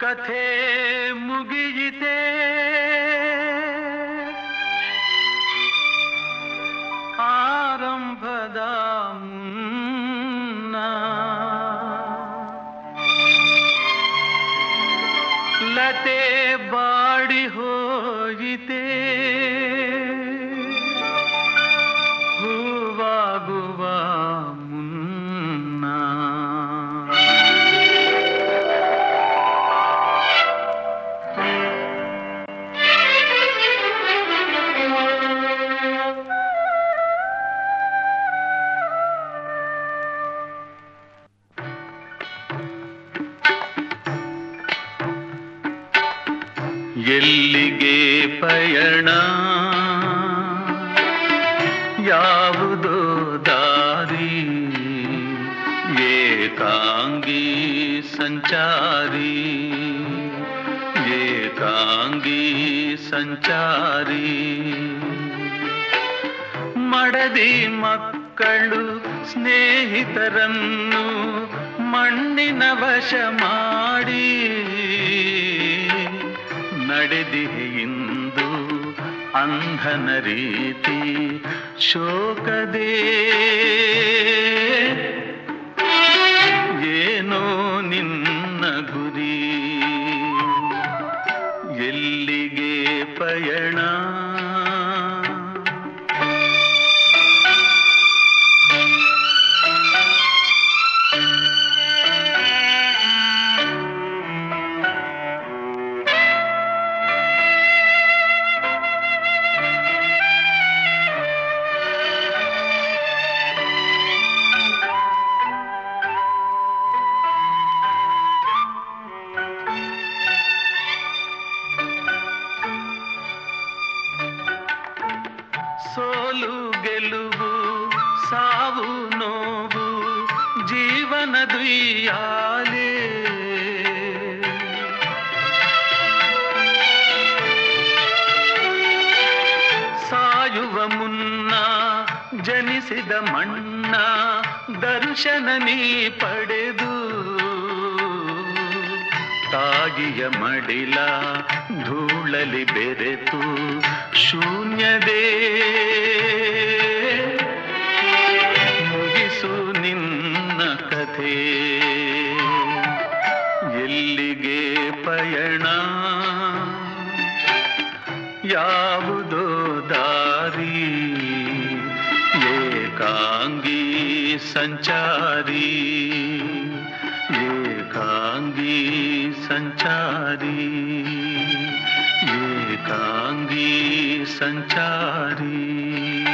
ಕಥೆ ಮುಗಿಯಿತೆ ಆರಂಭದ ಮುನ್ನ ಲತೆ ಬಾಡಿ ಹೋಯಿತೆ ಹೂವಾಗುವ ಮುನ್ನ ಎಲ್ಲಿಗೆ ಪಯಣ ಯಾವುದೋ ದಾರಿ ಏಕಾಂಗಿ ಸಂಚಾರಿ ಏಕಾಂಗಿ ಸಂಚಾರಿ ಮಡದಿ ಮಕ್ಕಳು ಸ್ನೇಹಿತರನ್ನು ಮಣ್ಣಿನ ವಶ ಮಾಡಿ ನಡೆದಿದೆ ಇಂದು ಅಂಧನ ರೀತಿ ಶೋಕದೇ ಏನೋ ನಿನ್ನ ಗುರಿ ಎಲ್ಲಿಗೆ ಪಯಣ ಸೋಲು ಗೆಲುವು ಸಾವು ನೋವು ಜೀವನ ದುಯ್ಯಾಲೆ ಸಾಯುವ ಮುನ್ನ ಜನಿಸಿದ ಮಣ್ಣ ದರ್ಶನ ನೀ ಪಡೆದು ತಾಗಿಯ ಮಡಿಲ ಧೂಳಲಿ ಬೆರೆತು ಶೂನ್ಯದೇ ಮುಗಿಸು ನಿನ್ನ ಕಥೆ ಎಲ್ಲಿಗೆ ಪಯಣ ಯಾವುದೋ ದಾರಿ ಏಕಾಂಗಿ ಸಂಚಾರಿ ಏಕಾಂಗಿ ಸಂಚಾರಿ ಏಕಾಂಗಿ ಸಂಚಾರಿ